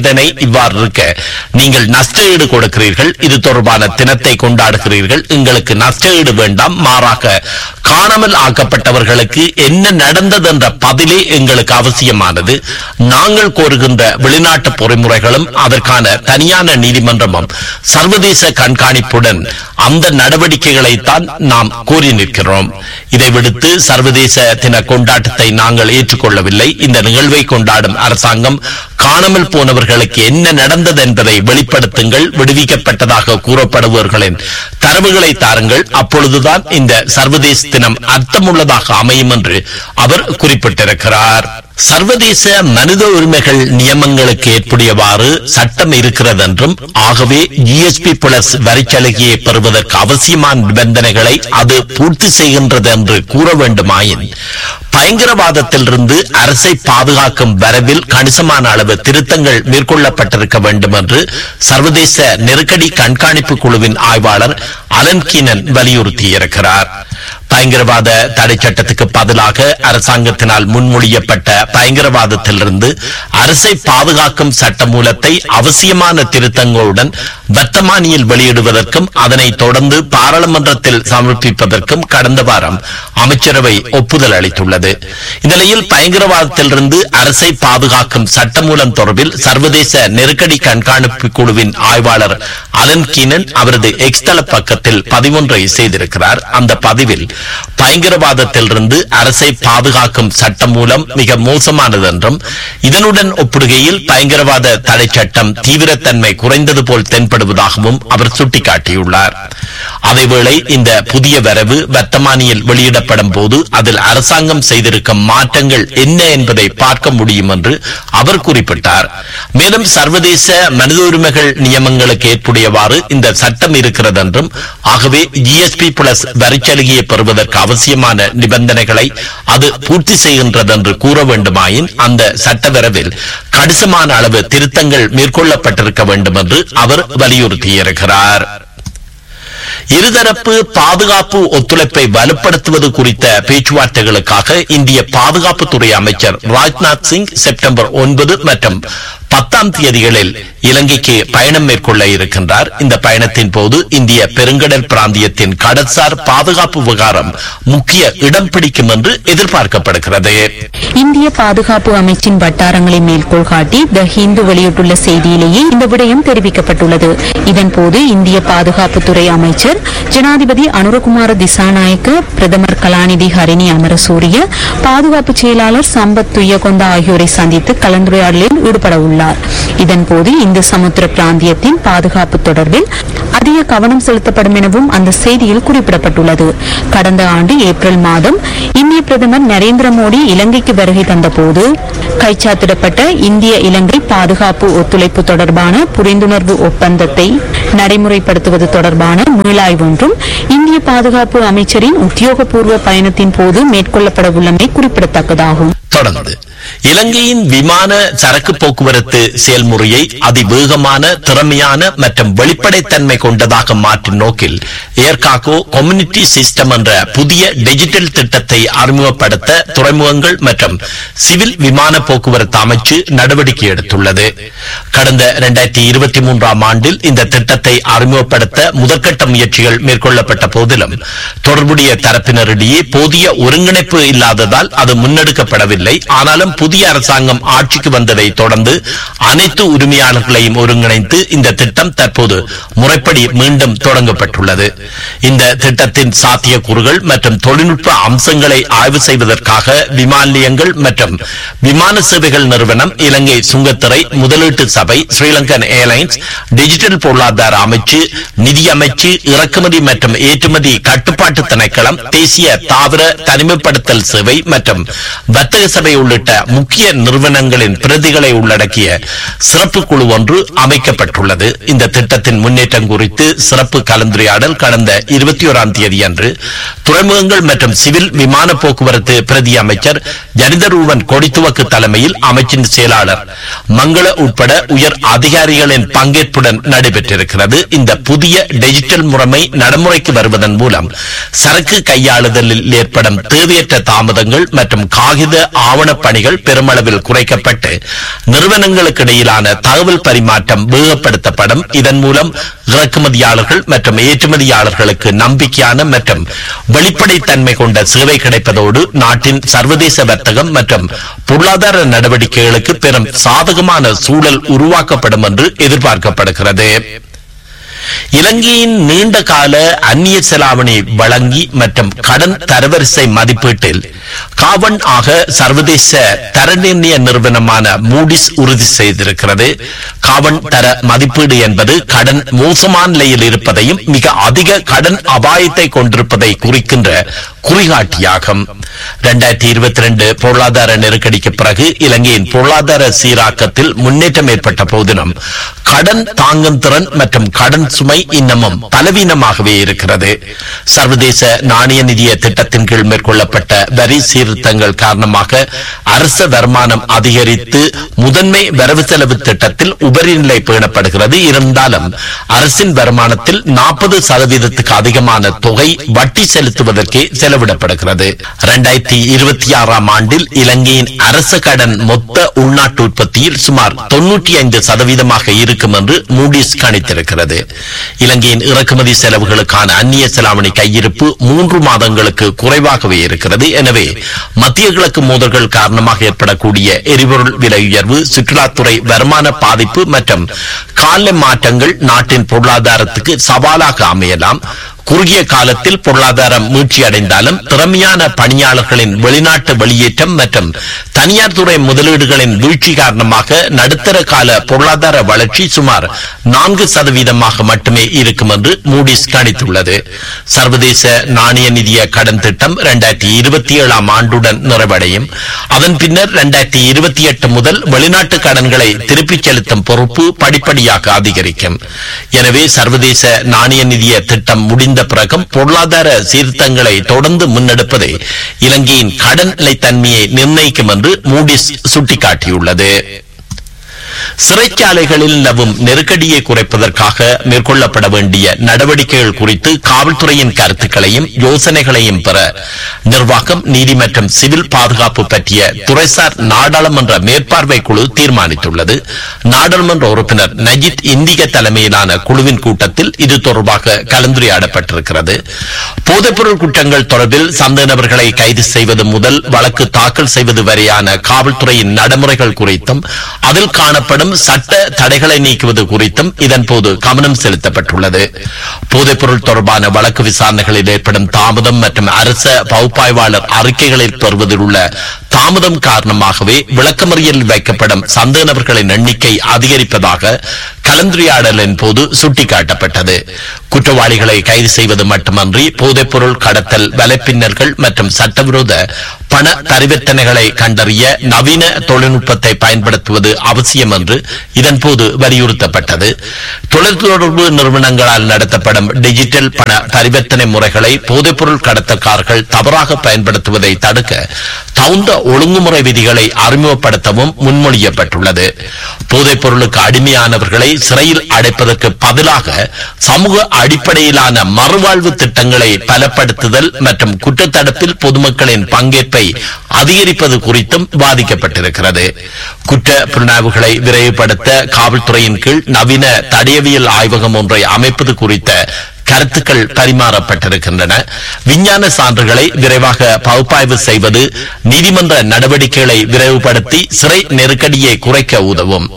[SPEAKER 1] நிபந்தனை இவ்வாறு இருக்க நீங்கள் நஷ்ட ஈடு கொடுக்கிறீர்கள் இது தொடர்பான தினத்தை கொண்டாடுகிறீர்கள் எங்களுக்கு நஷ்ட ஈடு வேண்டாம் மாறாக காணாமல் ஆக்கப்பட்டவர்களுக்கு என்ன நடந்தது என்ற பதிலே எங்களுக்கு அவசியமானது நாங்கள் கோருகின்ற வெளிநாட்டு பொறிமுறைகளும் அதற்கான தனியான நீதிமன்றமும் சர்வதேச கண்காணிப்புடன் அந்த நடவடிக்கைகளைத்தான் நாம் கோரி நிற்கிறோம் இதை விடுத்து சர்வதேச தின கொண்டாட்டத்தை நாங்கள் ஏற்றுக்கொள்ளவில்லை இந்த நிகழ்வை கொண்டாடும் அரசாங்கம் காணாமல் போனவர்களுக்கு என்ன நடந்தது என்பதை வெளிப்படுத்துங்கள் விடுவிக்கப்பட்டதாக கூறப்படுபவர்களின் தரவுகளை தாருங்கள் அப்பொழுதுதான் இந்த சர்வதேச தினம் அர்த்தமுள்ளதாக அமையும் என்று அவர் குறிப்பிட்டிருக்கிறார் சர்வதேச மனித உரிமைகள் நியமங்களுக்கு ஏற்புடையவாறு சட்டம் இருக்கிறது என்றும் ஆகவே ஜிஎஸ்பி பிளஸ் வரிச்சலுகையை பெறுவதற்கு அவசியமான நிபந்தனைகளை அது பூர்த்தி செய்கின்றது என்று கூற வேண்டுமாயின் பயங்கரவாதத்திலிருந்து அரசை பாதுகாக்கும் வரவில் கணிசமான அளவு திருத்தங்கள் மேற்கொள்ளப்பட்டிருக்க வேண்டும் என்று சர்வதேச நெருக்கடி கண்காணிப்பு குழுவின் ஆய்வாளர் அலன் கீனன் வலியுறுத்தியிருக்கிறார் பயங்கரவாத தடை சட்டத்துக்கு பதிலாக அரசாங்கத்தினால் முன்மொழியப்பட்ட பயங்கரவாதத்திலிருந்து அரசை பாதுகாக்கும் சட்ட மூலத்தை அவசியமான திருத்தங்களுடன் வர்த்தமானியில் வெளியிடுவதற்கும் அதனை தொடர்ந்து பாராளுமன்றத்தில் சமர்ப்பிப்பதற்கும் கடந்த வாரம் அமைச்சரவை ஒப்புதல் அளித்துள்ளது இந்நிலையில் பயங்கரவாதத்திலிருந்து அரசை பாதுகாக்கும் சட்ட மூலம் தொடர்பில் சர்வதேச நெருக்கடி கண்காணிப்பு குழுவின் ஆய்வாளர் அலன் கீனன் அவரது எக்ஸ் தள பக்கத்தில் பதிவொன்றை செய்திருக்கிறார் அந்த பதிவில் பயங்கரவாதத்திலிருந்து அரசை பாதுகாக்கும் சட்டம் மூலம் மிக மோசமானது என்றும் இதனுடன் ஒப்பிடுகையில் பயங்கரவாத தடை சட்டம் தீவிரத்தன்மை குறைந்தது போல் தென்படுவதாகவும் அவர் சுட்டிக்காட்டியுள்ளார் அதேவேளை இந்த புதிய வரவு வர்த்தமானியில் வெளியிடப்படும் போது அதில் அரசாங்கம் செய்திருக்கும் மாற்றங்கள் என்ன என்பதை பார்க்க முடியும் என்று அவர் குறிப்பிட்டார் மேலும் சர்வதேச மனித உரிமைகள் நியமங்களுக்கு ஏற்புடையவாறு இந்த சட்டம் இருக்கிறது என்றும் ஆகவே ஜிஎஸ்பி பிளஸ் வரிச்சலுகையை பெறுவதற்கு அவசியமான நிபந்தனைகளை அது பூர்த்தி செய்கின்றது என்று கூற வேண்டுமாயின் அந்த சட்ட வரவில் கணிசமான அளவு திருத்தங்கள் மேற்கொள்ளப்பட்டிருக்க வேண்டும் என்று அவர் வலியுறுத்தியிருக்கிறார் இருதரப்பு பாதுகாப்பு ஒத்துழைப்பை வலுப்படுத்துவது குறித்த பேச்சுவார்த்தைகளுக்காக இந்திய பாதுகாப்புத்துறை அமைச்சர் ராஜ்நாத் சிங் செப்டம்பர் ஒன்பது மற்றும் பத்தாம் தேதிகளில் இலங்கைக்கு பயணம் மேற்கொள்ள இருக்கின்றார் இந்த பயணத்தின் போது இந்திய பெருங்கடல் பிராந்தியத்தின் கடற்சார் பாதுகாப்பு விவகாரம் முக்கிய இடம் பிடிக்கும் என்று எதிர்பார்க்கப்படுகிறது
[SPEAKER 2] இந்திய பாதுகாப்பு அமைச்சின் வட்டாரங்களை மேற்கோள் காட்டி த ஹிந்து வெளியிட்டுள்ள செய்தியிலேயே இந்த விடயம் தெரிவிக்கப்பட்டுள்ளது இதன்போது இந்திய பாதுகாப்புத்துறை அமைச்சர் ஜனாதிபதி அனுரகுமார திசாநாயக்க பிரதமர் கலாநிதி ஹரிணி அமரசூரிய பாதுகாப்பு செயலாளர் சம்பத் துய்யகொண்ட ஆகியோரை சந்தித்து கலந்துரையாடலில் ஈடுபட உள்ளார் இதன்போது இந்து சமுத்திர பிராந்தியத்தின் பாதுகாப்பு தொடர்பில் அதிக கவனம் செலுத்தப்படும் எனவும் அந்த செய்தியில் குறிப்பிடப்பட்டுள்ளது கடந்த ஆண்டு ஏப்ரல் மாதம் இந்திய பிரதமர் நரேந்திர மோடி இலங்கைக்கு வருகை தந்தபோது கைச்சாத்திடப்பட்ட இந்திய இலங்கை பாதுகாப்பு ஒத்துழைப்பு தொடர்பான புரிந்துணர்வு ஒப்பந்தத்தை நடைமுறைப்படுத்துவது தொடர்பான மீளாய்வொன்றும் இந்திய பாதுகாப்பு அமைச்சரின் உத்தியோகபூர்வ பயணத்தின் போது மேற்கொள்ளப்பட உள்ளமை குறிப்பிடத்தக்கதாகும்
[SPEAKER 1] தொடர்ந்து இலங்கையின் விமான சரக்கு போக்குவரத்து செயல்முறையை அதிவேகமான திறமையான மற்றும் வெளிப்படைத்தன்மை கொண்டதாக மாற்றும் நோக்கில் ஏர்காகோ கம்யூனிட்டி சிஸ்டம் என்ற புதிய டிஜிட்டல் திட்டத்தை அறிமுகப்படுத்த துறைமுகங்கள் மற்றும் சிவில் விமான போக்குவரத்து அமைச்சு நடவடிக்கை எடுத்துள்ளது கடந்த இரண்டாயிரத்தி இருபத்தி மூன்றாம் ஆண்டில் இந்த திட்டத்தை அறிமுகப்படுத்த முதற்கட்ட முயற்சிகள் மேற்கொள்ளப்பட்ட போதிலும் தொடர்புடைய தரப்பினரிடையே போதிய ஒருங்கிணைப்பு இல்லாததால் அது முன்னெடுக்கப்படவில்லை ஆனாலும் புதிய அரசாங்கம் ஆட்சிக்கு வந்ததை தொடர்ந்து அனைத்து உரிமையாளர்களையும் ஒருங்கிணைத்து இந்த திட்டம் தற்போது முறைப்படி மீண்டும் தொடங்கப்பட்டுள்ளது இந்த திட்டத்தின் சாத்தியக்கூறுகள் மற்றும் தொழில்நுட்ப அம்சங்களை ஆய்வு செய்வதற்காக விமான நிலையங்கள் மற்றும் விமான சேவைகள் நிறுவனம் இலங்கை சுங்கத்துறை முதலீட்டு சபை ஸ்ரீலங்கன் ஏர்லைன்ஸ் டிஜிட்டல் பொருளாதார அமைச்சு நிதி அமைச்சு இறக்குமதி மற்றும் ஏற்றுமதி கட்டுப்பாட்டு திணைக்களம் தேசிய தாவர தனிமைப்படுத்தல் சேவை மற்றும் வர்த்தக சபை உள்ளிட்ட முக்கிய நிறுவனங்களின் பிரதிகளை உள்ளடக்கிய சிறப்பு குழு ஒன்று அமைக்கப்பட்டுள்ளது இந்த திட்டத்தின் முன்னேற்றம் குறித்து சிறப்பு கலந்துரையாடல் கடந்த இருபத்தி ஓராம் தேதி அன்று துறைமுகங்கள் மற்றும் சிவில் விமான போக்குவரத்து பிரதி அமைச்சர் ஜனிதரூவன் கொடித்துவக்கு தலைமையில் அமைச்சின் செயலாளர் மங்கள உட்பட உயர் அதிகாரிகளின் பங்கேற்புடன் நடைபெற்றிருக்கிறது இந்த புதிய டிஜிட்டல் முறைமை நடைமுறைக்கு வருவதன் மூலம் சரக்கு கையாளுதலில் ஏற்படும் தேவையற்ற தாமதங்கள் மற்றும் காகித ஆவணப் பணிகள் நெருக்கடிகள் பெருமளவில் குறைக்கப்பட்டு நிறுவனங்களுக்கு இடையிலான தகவல் பரிமாற்றம் வேகப்படுத்தப்படும் இதன் மூலம் இறக்குமதியாளர்கள் மற்றும் ஏற்றுமதியாளர்களுக்கு நம்பிக்கையான மற்றும் வெளிப்படைத்தன்மை கொண்ட சேவை கிடைப்பதோடு நாட்டின் சர்வதேச வர்த்தகம் மற்றும் பொருளாதார நடவடிக்கைகளுக்கு பெரும் சாதகமான சூழல் உருவாக்கப்படும் என்று எதிர்பார்க்கப்படுகிறது இலங்கையின் நீண்ட கால அந்நிய செலாவணி வழங்கி மற்றும் கடன் தரவரிசை மதிப்பீட்டில் காவன் ஆக சர்வதேச தர நிர்ணய நிறுவனமான மூடிஸ் உறுதி செய்திருக்கிறது காவன் தர மதிப்பீடு என்பது கடன் மோசமான நிலையில் இருப்பதையும் மிக அதிக கடன் அபாயத்தை கொண்டிருப்பதை குறிக்கின்ற குறிகாட்டியாகும் இரண்டாயிரத்தி இருபத்தி ரெண்டு பொருளாதார நெருக்கடிக்கு பிறகு இலங்கையின் பொருளாதார சீராக்கத்தில் முன்னேற்றம் ஏற்பட்ட போதிலும் கடன் தாங்கும் திறன் மற்றும் கடன் சுமை இன்னமும் பலவீனமாகவே இருக்கிறது சர்வதேச நாணய நிதிய திட்டத்தின் கீழ் மேற்கொள்ளப்பட்ட வரி சீர்திருத்தங்கள் காரணமாக அரச வருமானம் அதிகரித்து முதன்மை வரவு செலவு திட்டத்தில் உபரிநிலை பேணப்படுகிறது இருந்தாலும் அரசின் வருமானத்தில் நாற்பது சதவீதத்துக்கு அதிகமான தொகை வட்டி செலுத்துவதற்கே செலவிடப்படுகிறது இரண்டாயிரத்தி இருபத்தி ஆறாம் ஆண்டில் இலங்கையின் அரச கடன் மொத்த உள்நாட்டு உற்பத்தியில் சுமார் தொன்னூற்றி ஐந்து சதவீதமாக இருக்கும் என்று மூடிஸ் கணித்திருக்கிறது இலங்கையின் இறக்குமதி செலவுகளுக்கான அந்நிய செலாவணி கையிருப்பு மூன்று மாதங்களுக்கு குறைவாகவே இருக்கிறது எனவே மத்திய கிழக்கு மோதல்கள் காரணமாக ஏற்படக்கூடிய எரிபொருள் விலை உயர்வு சுற்றுலாத்துறை வருமான பாதிப்பு மற்றும் கால மாற்றங்கள் நாட்டின் பொருளாதாரத்துக்கு சவாலாக அமையலாம் குறுகிய காலத்தில் பொருளாதாரம் மீட்சி அடைந்தாலும் திறமையான பணியாளர்களின் வெளிநாட்டு வெளியேற்றம் மற்றும் தனியார் துறை முதலீடுகளின் வீழ்ச்சி காரணமாக நடுத்தர கால பொருளாதார வளர்ச்சி சுமார் நான்கு சதவீதமாக மட்டுமே இருக்கும் என்று மூடிஸ் கணித்துள்ளது சர்வதேச நாணய நிதிய கடன் திட்டம் இரண்டாயிரத்தி இருபத்தி ஏழாம் ஆண்டுடன் நிறைவடையும் அதன் பின்னர் இரண்டாயிரத்தி இருபத்தி எட்டு முதல் வெளிநாட்டு கடன்களை திருப்பிச் செலுத்தும் பொறுப்பு படிப்படியாக அதிகரிக்கும் எனவே சர்வதேச நாணய நிதிய திட்டம் முடிந்த பிறகும் பொருளாதார சீர்திருத்தங்களை தொடர்ந்து முன்னெடுப்பதே இலங்கையின் கடன் நிலைத்தன்மையை நிர்ணயிக்கும் என்று மூடிஸ் சுட்டிக்காட்டியுள்ளது சிறைச்சாலைகளில் நிலவும் நெருக்கடியை குறைப்பதற்காக மேற்கொள்ளப்பட வேண்டிய நடவடிக்கைகள் குறித்து காவல்துறையின் கருத்துக்களையும் யோசனைகளையும் பெற நிர்வாகம் நீதி மற்றும் சிவில் பாதுகாப்பு பற்றிய துறைசார் நாடாளுமன்ற மேற்பார்வை குழு தீர்மானித்துள்ளது நாடாளுமன்ற உறுப்பினர் நஜித் இந்திக தலைமையிலான குழுவின் கூட்டத்தில் இது தொடர்பாக கலந்துரையாடப்பட்டிருக்கிறது போதைப்பொருள் குற்றங்கள் தொடர்பில் சந்தேக நபர்களை கைது செய்வது முதல் வழக்கு தாக்கல் செய்வது வரையான காவல்துறையின் நடைமுறைகள் குறித்தும் அதில் காணப்படும் சட்ட தடைகளை நீக்குவது குறித்தும் இதன்போது கவனம் செலுத்தப்பட்டுள்ளது போதைப்பொருள் தொடர்பான வழக்கு விசாரணைகளில் ஏற்படும் தாமதம் மற்றும் அரச பகுப்பாய்வாளர் அறிக்கைகளில் பெறுவதில் உள்ள தாமதம் காரணமாகவே விளக்கமறியலில் வைக்கப்படும் சந்தேக நபர்களின் எண்ணிக்கை அதிகரிப்பதாக கலந்துரையாடலின் போது சுட்டிக்காட்டப்பட்டது குற்றவாளிகளை கைது செய்வது மட்டுமன்றி போதைப்பொருள் கடத்தல் வலைப்பின்னல்கள் மற்றும் சட்டவிரோத பண பரிவர்த்தனைகளை கண்டறிய நவீன தொழில்நுட்பத்தை பயன்படுத்துவது அவசியம் என்று இதன்போது வலியுறுத்தப்பட்டது தொலைத்தொடர்பு நிறுவனங்களால் நடத்தப்படும் டிஜிட்டல் பண பரிவர்த்தனை முறைகளை போதைப்பொருள் கடத்தக்காரர்கள் தவறாக பயன்படுத்துவதை தடுக்க தகுந்த ஒழுங்குமுறை விதிகளை அறிமுகப்படுத்தவும் முன்மொழியப்பட்டுள்ளது போதைப் பொருளுக்கு அடிமையானவர்களை சிறையில் அடைப்பதற்கு பதிலாக சமூக அடிப்படையிலான மறுவாழ்வு திட்டங்களை பலப்படுத்துதல் மற்றும் குற்றத்தடுப்பில் பொதுமக்களின் பங்கேற்பை அதிகரிப்பது குறித்தும் பாதிக்கப்பட்டிருக்கிறது குற்ற புலனாய்வுகளை விரைவுபடுத்த காவல்துறையின் கீழ் நவீன தடயவியல் ஆய்வகம் ஒன்றை அமைப்பது குறித்த கருத்துக்கள் பரிமாறப்பட்டிருக்கின்றன விஞ்ஞான சான்றுகளை விரைவாக பகுப்பாய்வு செய்வது நீதிமன்ற நடவடிக்கைகளை விரைவுபடுத்தி சிறை நெருக்கடியை குறைக்க உதவும்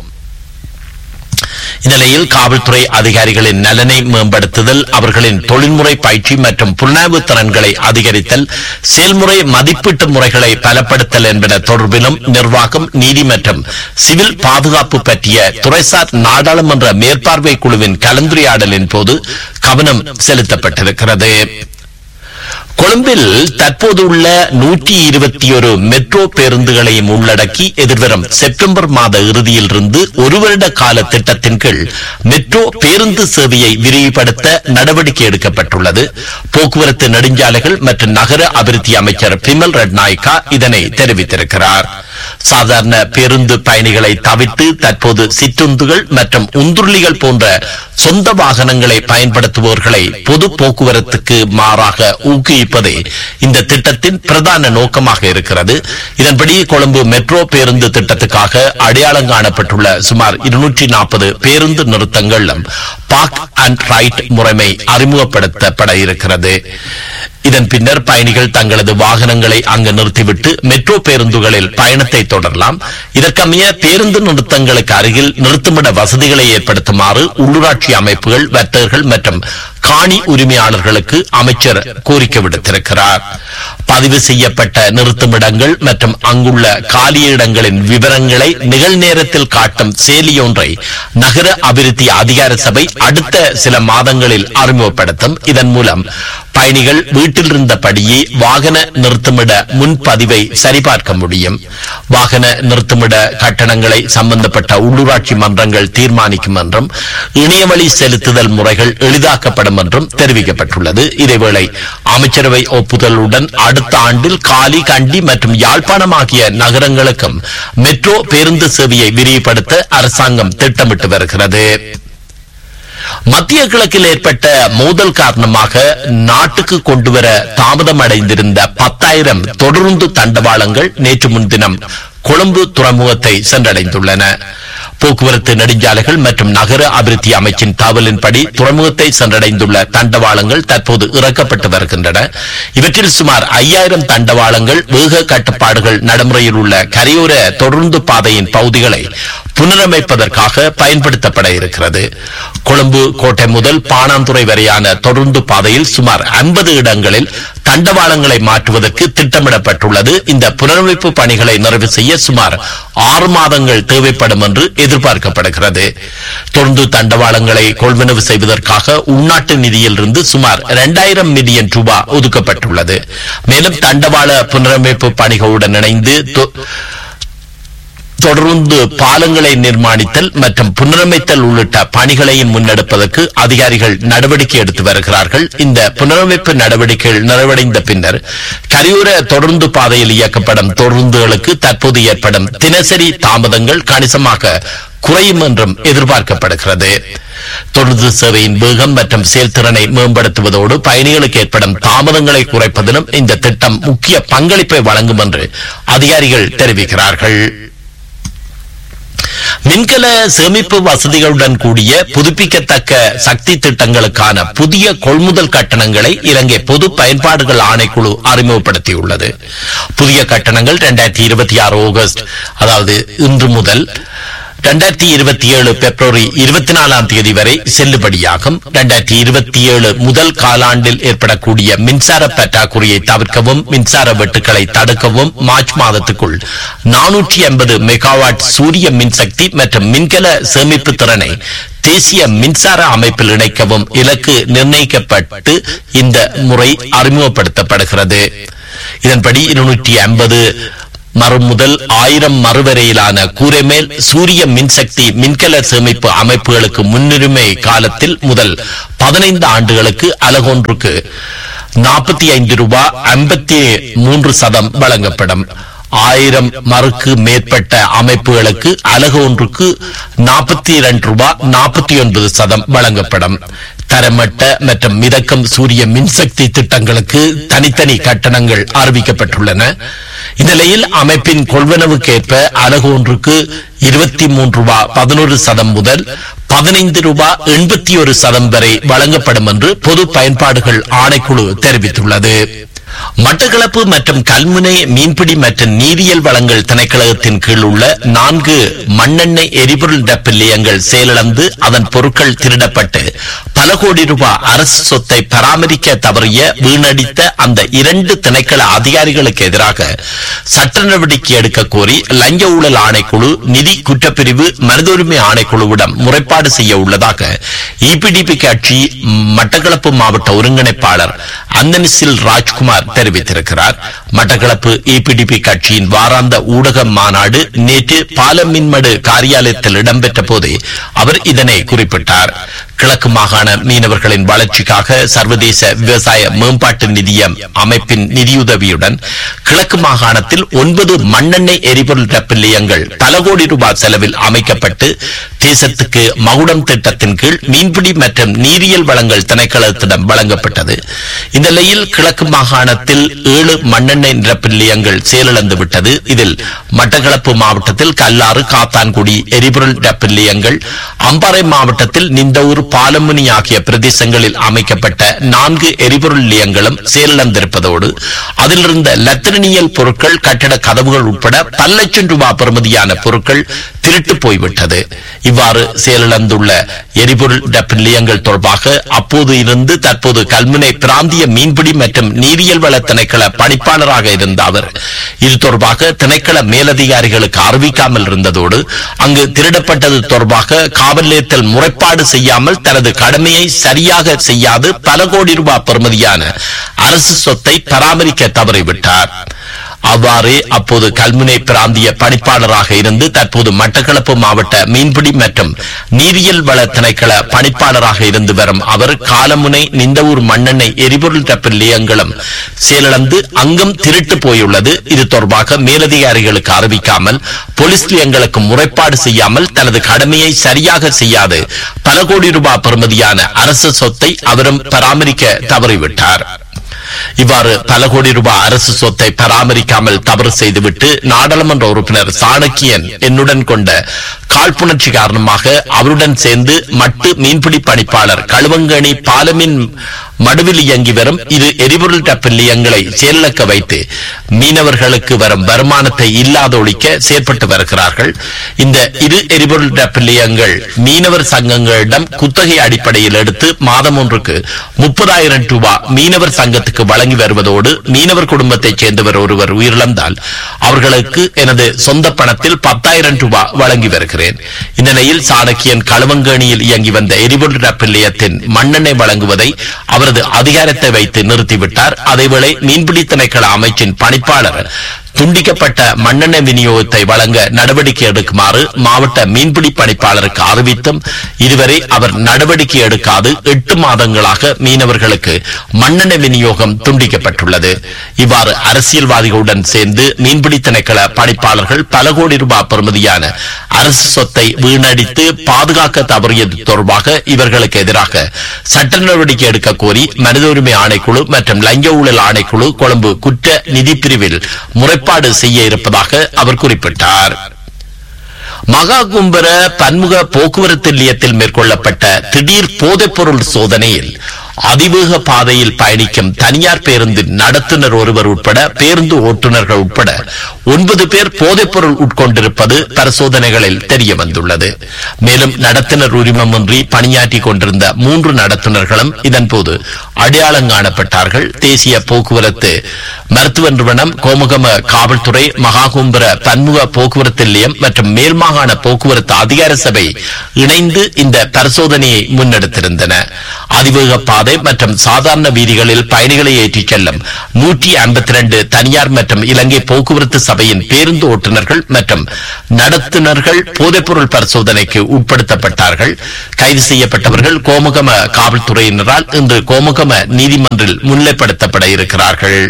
[SPEAKER 1] இந்நிலையில் காவல்துறை அதிகாரிகளின் நலனை மேம்படுத்துதல் அவர்களின் தொழில்முறை பயிற்சி மற்றும் புலனாய்வு திறன்களை அதிகரித்தல் செயல்முறை மதிப்பீட்டு முறைகளை பலப்படுத்தல் என்பன தொடர்பிலும் நிர்வாகம் நீதி மற்றும் சிவில் பாதுகாப்பு பற்றிய துறைசார் நாடாளுமன்ற மேற்பார்வை குழுவின் கலந்துரையாடலின் போது கவனம் செலுத்தப்பட்டிருக்கிறது கொழும்பில் தற்போது உள்ள நூற்றி இருபத்தி ஒரு மெட்ரோ பேருந்துகளையும் உள்ளடக்கி எதிர்வரும் செப்டம்பர் மாத இறுதியில் இருந்து ஒரு வருட கால திட்டத்தின் கீழ் மெட்ரோ பேருந்து சேவையை விரிவுபடுத்த நடவடிக்கை எடுக்கப்பட்டுள்ளது போக்குவரத்து நெடுஞ்சாலைகள் மற்றும் நகர அபிவிருத்தி அமைச்சர் பிமல் ரட்நாயக்கா இதனை தெரிவித்திருக்கிறார் சாதாரண பேருந்து பயணிகளை தவிர்த்து தற்போது சிற்றுந்துகள் மற்றும் உந்துருளிகள் போன்ற சொந்த வாகனங்களை பயன்படுத்துபவர்களை பொது போக்குவரத்துக்கு மாறாக ஊக்குவிப்பதே இந்த திட்டத்தின் பிரதான நோக்கமாக இருக்கிறது இதன்படி கொழும்பு மெட்ரோ பேருந்து திட்டத்துக்காக அடையாளம் காணப்பட்டுள்ள சுமார் இருநூற்றி நாற்பது பேருந்து நிறுத்தங்களும் பார்க் அண்ட் ரைட் முறைமை அறிமுகப்படுத்தப்பட இருக்கிறது இதன் பின்னர் பயணிகள் தங்களது வாகனங்களை அங்கு நிறுத்திவிட்டு மெட்ரோ பேருந்துகளில் பயணத்தை தொடரலாம் இதற்கமைய பேருந்து நிறுத்தங்களுக்கு அருகில் நிறுத்துமிட வசதிகளை ஏற்படுத்துமாறு உள்ளூராட்சி அமைப்புகள் வர்த்தகர்கள் மற்றும் காணி உரிமையாளர்களுக்கு அமைச்சர் கோரிக்கை விடுத்திருக்கிறார் பதிவு செய்யப்பட்ட நிறுத்துமிடங்கள் மற்றும் அங்குள்ள காலியிடங்களின் விவரங்களை நிகழ்நேரத்தில் காட்டும் செயலியொன்றை நகர அபிவிருத்தி அதிகார சபை அடுத்த சில மாதங்களில் அறிமுகப்படுத்தும் இதன் மூலம் பயணிகள் வீட்டில் இருந்தபடியே வாகன நிறுத்துமிட முன்பதிவை சரிபார்க்க முடியும் வாகன நிறுத்துமிட கட்டணங்களை சம்பந்தப்பட்ட உள்ளூராட்சி மன்றங்கள் தீர்மானிக்கும் என்றும் இணையவழி செலுத்துதல் முறைகள் எளிதாக்கப்படும் என்றும் தெரிவிக்கப்பட்டுள்ளது இதேவேளை அமைச்சரவை ஒப்புதலுடன் அடுத்த ஆண்டில் காலி கண்டி மற்றும் யாழ்ப்பாணம் ஆகிய நகரங்களுக்கும் மெட்ரோ பேருந்து சேவையை விரிவுபடுத்த அரசாங்கம் திட்டமிட்டு வருகிறது மத்திய கிழக்கில் ஏற்பட்ட மோதல் காரணமாக நாட்டுக்கு கொண்டுவர தாமதம் அடைந்திருந்த பத்தாயிரம் தொடர்ந்து தண்டவாளங்கள் நேற்று முன்தினம் கொழும்பு துறைமுகத்தை சென்றடைந்துள்ளன போக்குவரத்து நெடுஞ்சாலைகள் மற்றும் நகர அபிவிருத்தி அமைச்சின் தகவலின்படி துறைமுகத்தை சென்றடைந்துள்ள தண்டவாளங்கள் தற்போது இறக்கப்பட்டு வருகின்றன இவற்றில் சுமார் ஐயாயிரம் தண்டவாளங்கள் வேக கட்டுப்பாடுகள் நடைமுறையில் உள்ள கரையோர தொடர்ந்து பாதையின் பகுதிகளை புனரமைப்பதற்காக பயன்படுத்தப்பட இருக்கிறது கொழும்பு கோட்டை முதல் பாணாந்துறை வரையான தொடர்ந்து பாதையில் சுமார் ஐம்பது இடங்களில் தண்டவாளங்களை மாற்றுவதற்கு திட்டமிடப்பட்டுள்ளது இந்த புனரமைப்பு பணிகளை நிறைவு செய்ய சுமார் ஆறு மாதங்கள் தேவைப்படும் என்று எதிர்பார்க்கப்படுகிறது தொடர்ந்து தண்டவாளங்களை கொள்வனவு செய்வதற்காக உள்நாட்டு நிதியிலிருந்து சுமார் இரண்டாயிரம் மில்லியன் ரூபாய் ஒதுக்கப்பட்டுள்ளது மேலும் தண்டவாள புனரமைப்பு பணிகளுடன் இணைந்து தொ- தொடர்ந்து பாலங்களை நிர்மாணித்தல் மற்றும் புனரமைத்தல் உள்ளிட்ட பணிகளையும் முன்னெடுப்பதற்கு அதிகாரிகள் நடவடிக்கை எடுத்து வருகிறார்கள் இந்த புனரமைப்பு நடவடிக்கைகள் நிறைவடைந்த பின்னர் கரையோர தொடர்ந்து பாதையில் இயக்கப்படும் தொடர்ந்துகளுக்கு தற்போது ஏற்படும் தினசரி தாமதங்கள் கணிசமாக குறையும் என்றும் எதிர்பார்க்கப்படுகிறது தொடர்ந்து சேவையின் வேகம் மற்றும் செயல்திறனை மேம்படுத்துவதோடு பயணிகளுக்கு ஏற்படும் தாமதங்களை குறைப்பதிலும் இந்த திட்டம் முக்கிய பங்களிப்பை வழங்கும் என்று அதிகாரிகள் தெரிவிக்கிறார்கள் மின்கல சேமிப்பு வசதிகளுடன் கூடிய புதுப்பிக்கத்தக்க சக்தி திட்டங்களுக்கான புதிய கொள்முதல் கட்டணங்களை இலங்கை பொது பயன்பாடுகள் ஆணைக்குழு அறிமுகப்படுத்தியுள்ளது புதிய கட்டணங்கள் இரண்டாயிரத்தி இருபத்தி ஆறு ஆகஸ்ட் அதாவது இன்று முதல் இரண்டாயிரத்தி இருபத்தி ஏழு பிப்ரவரி இருபத்தி நாலாம் தேதி வரை செல்லுபடியாகும் இரண்டாயிரத்தி இருபத்தி ஏழு முதல் காலாண்டில் ஏற்படக்கூடிய மின்சார பற்றாக்குறையை தவிர்க்கவும் மின்சார வெட்டுக்களை தடுக்கவும் மார்ச் மாதத்துக்குள் நானூற்றி ஐம்பது மெகாவாட் சூரிய மின்சக்தி மற்றும் மின்கல சேமிப்பு திறனை தேசிய மின்சார அமைப்பில் இணைக்கவும் இலக்கு நிர்ணயிக்கப்பட்டு இந்த முறை அறிமுகப்படுத்தப்படுகிறது இதன்படி இருநூற்றி ஐம்பது மறு முதல் ஆயிரம் மறு வரையிலான கூரைமேல் சூரிய மின்சக்தி மின்கல சேமிப்பு அமைப்புகளுக்கு முன்னுரிமை காலத்தில் முதல் பதினைந்து ஆண்டுகளுக்கு அலகொன்றுக்கு நாற்பத்தி ஐந்து ரூபாய் ஐம்பத்தி மூன்று சதம் வழங்கப்படும் ஆயிரம் மறுக்கு மேற்பட்ட அமைப்புகளுக்கு அலகு ஒன்றுக்கு நாற்பத்தி இரண்டு ரூபாய் நாற்பத்தி ஒன்பது சதம் வழங்கப்படும் தரமட்ட மற்றும் மிதக்கும் சூரிய மின்சக்தி திட்டங்களுக்கு தனித்தனி கட்டணங்கள் அறிவிக்கப்பட்டுள்ளன இந்நிலையில் அமைப்பின் கொள்வனவுக்கேற்ப அலகு ஒன்றுக்கு இருபத்தி மூன்று ரூபாய் பதினோரு சதம் முதல் பதினைந்து ரூபாய் எண்பத்தி ஒரு சதம் வரை வழங்கப்படும் என்று பொது பயன்பாடுகள் ஆணைக்குழு தெரிவித்துள்ளது மட்டக்களப்பு மற்றும் கல்முனை மீன்பிடி மற்றும் நீரியல் வளங்கள் திணைக்களகத்தின் கீழ் உள்ள நான்கு மண்ணெண்ணெய் எரிபொருள் டெப் நிலையங்கள் செயலிழந்து அதன் பொருட்கள் திருடப்பட்டு பல கோடி ரூபாய் அரசு சொத்தை பராமரிக்க தவறிய வீணடித்த அந்த இரண்டு திணைக்கள அதிகாரிகளுக்கு எதிராக சட்ட நடவடிக்கை எடுக்க கோரி லஞ்ச ஊழல் ஆணைக்குழு நிதி குற்றப்பிரிவு மனித உரிமை ஆணைக்குழுவிடம் முறைப்பாடு செய்ய உள்ளதாக இபிடிபி கட்சி மட்டக்களப்பு மாவட்ட ஒருங்கிணைப்பாளர் அந்தனிசில் ராஜ்குமார் தெரிவித்திருக்கிறார் மட்டக்களப்பு இபிடிபி கட்சியின் வாராந்த ஊடக மாநாடு நேற்று பாலமின்மடு காரியாலயத்தில் இடம்பெற்ற போதே அவர் இதனை குறிப்பிட்டார் கிழக்கு மாகாண மீனவர்களின் வளர்ச்சிக்காக சர்வதேச விவசாய மேம்பாட்டு நிதியம் அமைப்பின் நிதியுதவியுடன் கிழக்கு மாகாணத்தில் ஒன்பது மண்ணெண்ணெய் எரிபொருள் நிலையங்கள் பல கோடி ரூபாய் செலவில் அமைக்கப்பட்டு தேசத்துக்கு மகுடம் திட்டத்தின் கீழ் மீன்பிடி மற்றும் நீரியல் வளங்கள் திணைக்களத்திடம் வழங்கப்பட்டது இந்த நிலையில் கிழக்கு மாகாணத்தில் ஏழு மண்ணெண்ணெய் நிரப்பு நிலையங்கள் செயலிழந்து விட்டது இதில் மட்டக்களப்பு மாவட்டத்தில் கல்லாறு காத்தான்குடி எரிபொருள் நிரப்பு நிலையங்கள் அம்பாறை மாவட்டத்தில் நிந்தவூர் பாலமுனி ஆகிய பிரதேசங்களில் அமைக்கப்பட்ட நான்கு எரிபொருள் நிலையங்களும் செயலிழந்திருப்பதோடு அதில் இருந்த லத்திரனியல் பொருட்கள் கட்டட கதவுகள் உட்பட பல லட்சம் ரூபாய் பெறுமதியான பொருட்கள் திருட்டு போய்விட்டது இவ்வாறு செயலிழந்துள்ள எரிபொருள் டப் நிலையங்கள் தொடர்பாக அப்போது இருந்து தற்போது கல்முனை பிராந்திய மீன்பிடி மற்றும் நீரியல் வள திணைக்கள பணிப்பாளராக இருந்த அவர் இது தொடர்பாக திணைக்கள மேலதிகாரிகளுக்கு அறிவிக்காமல் இருந்ததோடு அங்கு திருடப்பட்டது தொடர்பாக காவல் நிலையத்தில் முறைப்பாடு செய்யாமல் தனது கடமையை சரியாக செய்யாது பல கோடி ரூபாய் பெறுமதியான அரசு சொத்தை பராமரிக்க தவறிவிட்டார் அவ்வாறே அப்போது கல்முனை பிராந்திய பணிப்பாளராக இருந்து தற்போது மட்டக்களப்பு மாவட்ட மீன்பிடி மற்றும் நீரியல் வள திணைக்கள பணிப்பாளராக இருந்து வரும் அவர் காலமுனை நிந்தவூர் மண்ணெண்ணெய் எரிபொருள் தப்பு நிலையங்களும் செயலிழந்து அங்கும் திருட்டு போயுள்ளது இது தொடர்பாக மேலதிகாரிகளுக்கு அறிவிக்காமல் போலீஸ் நிலையங்களுக்கு முறைப்பாடு செய்யாமல் தனது கடமையை சரியாக செய்யாது பல கோடி ரூபாய் பெறுமதியான அரசு சொத்தை அவரும் பராமரிக்க தவறிவிட்டார் இவ்வாறு பல கோடி ரூபாய் அரசு சொத்தை பராமரிக்காமல் தவறு செய்துவிட்டு நாடாளுமன்ற உறுப்பினர் சாணக்கியன் என்னுடன் கொண்ட காழ்ப்புணர்ச்சி காரணமாக அவருடன் சேர்ந்து மட்டு மீன்பிடி பணிப்பாளர் களுவங்கணி பாலமின் மடுவில் இயங்கி வரும் இரு எரிபொருள் டப்பு நிலையங்களை செயலிழக்க வைத்து மீனவர்களுக்கு வரும் வருமானத்தை இல்லாத ஒழிக்க செயற்பட்டு வருகிறார்கள் இந்த இரு எரிபொருள் டப்பு நிலையங்கள் மீனவர் சங்கங்களிடம் குத்தகை அடிப்படையில் எடுத்து மாதம் ஒன்றுக்கு முப்பதாயிரம் ரூபாய் மீனவர் சங்கத்துக்கு வழங்கி வருவதோடு மீனவர் குடும்பத்தைச் சேர்ந்தவர் ஒருவர் உயிரிழந்தால் அவர்களுக்கு எனது சொந்த பணத்தில் பத்தாயிரம் ரூபாய் வழங்கி வருகிறேன் இந்த நிலையில் சாணக்கியன் களுவங்கேணியில் இயங்கி வந்த எரிபொருள் டப்பு நிலையத்தின் மண்ணெண்ணெய் வழங்குவதை அவரது அதிகாரத்தை வைத்து நிறுத்திவிட்டார் அதேவேளை மீன்பிடி திணைக்கள அமைச்சின் பணிப்பாளர் துண்டிக்கப்பட்ட மண்ணெண்ணெய் விநியோகத்தை வழங்க நடவடிக்கை எடுக்குமாறு மாவட்ட மீன்பிடி பணிப்பாளருக்கு அறிவித்தும் இதுவரை அவர் நடவடிக்கை எடுக்காது எட்டு மாதங்களாக மீனவர்களுக்கு மண்ணெண்ணெய் விநியோகம் துண்டிக்கப்பட்டுள்ளது இவ்வாறு அரசியல்வாதிகளுடன் சேர்ந்து மீன்பிடி திணைக்கள பணிப்பாளர்கள் பல கோடி ரூபாய் பெறுமதியான அரசு சொத்தை வீணடித்து பாதுகாக்க தவறியது தொடர்பாக இவர்களுக்கு எதிராக சட்ட நடவடிக்கை எடுக்க கோரி மனித உரிமை ஆணைக்குழு மற்றும் லஞ்ச ஊழல் ஆணைக்குழு கொழும்பு குற்ற நிதி பிரிவில் முறைப்பாடு செய்ய இருப்பதாக அவர் குறிப்பிட்டார் மகா கும்பர பன்முக போக்குவரத்து நிலையத்தில் மேற்கொள்ளப்பட்ட திடீர் போதைப்பொருள் சோதனையில் அதிவேக பாதையில் பயணிக்கும் தனியார் பேருந்து நடத்துனர் ஒருவர் உட்பட பேருந்து ஓட்டுநர்கள் உட்பட ஒன்பது பேர் போதைப்பொருள் உட்கொண்டிருப்பது பரிசோதனைகளில் தெரிய வந்துள்ளது மேலும் நடத்துனர் உரிமமின்றி பணியாற்றிக் கொண்டிருந்த மூன்று நடத்துனர்களும் இதன்போது அடையாளம் காணப்பட்டார்கள் தேசிய போக்குவரத்து மருத்துவ நிறுவனம் கோமுகம காவல்துறை மகாகும்பர பன்முக போக்குவரத்து நிலையம் மற்றும் மேல் மாகாண போக்குவரத்து அதிகார சபை இணைந்து இந்த பரிசோதனையை முன்னெடுத்திருந்தன அதிவேக பாதை மற்றும் சாதாரண வீதிகளில் பயணிகளை ஏற்றிச் செல்லும் நூற்றி ஐம்பத்தி ரெண்டு தனியார் மற்றும் இலங்கை போக்குவரத்து சபையின் பேருந்து ஓட்டுநர்கள் மற்றும் நடத்துனர்கள் போதைப்பொருள் பரிசோதனைக்கு உட்படுத்தப்பட்டார்கள் கைது செய்யப்பட்டவர்கள் கோமுகம காவல்துறையினரால் இன்று கோமுகம நீதிமன்றில் முன்னிலைப்படுத்தப்பட இருக்கிறார்கள்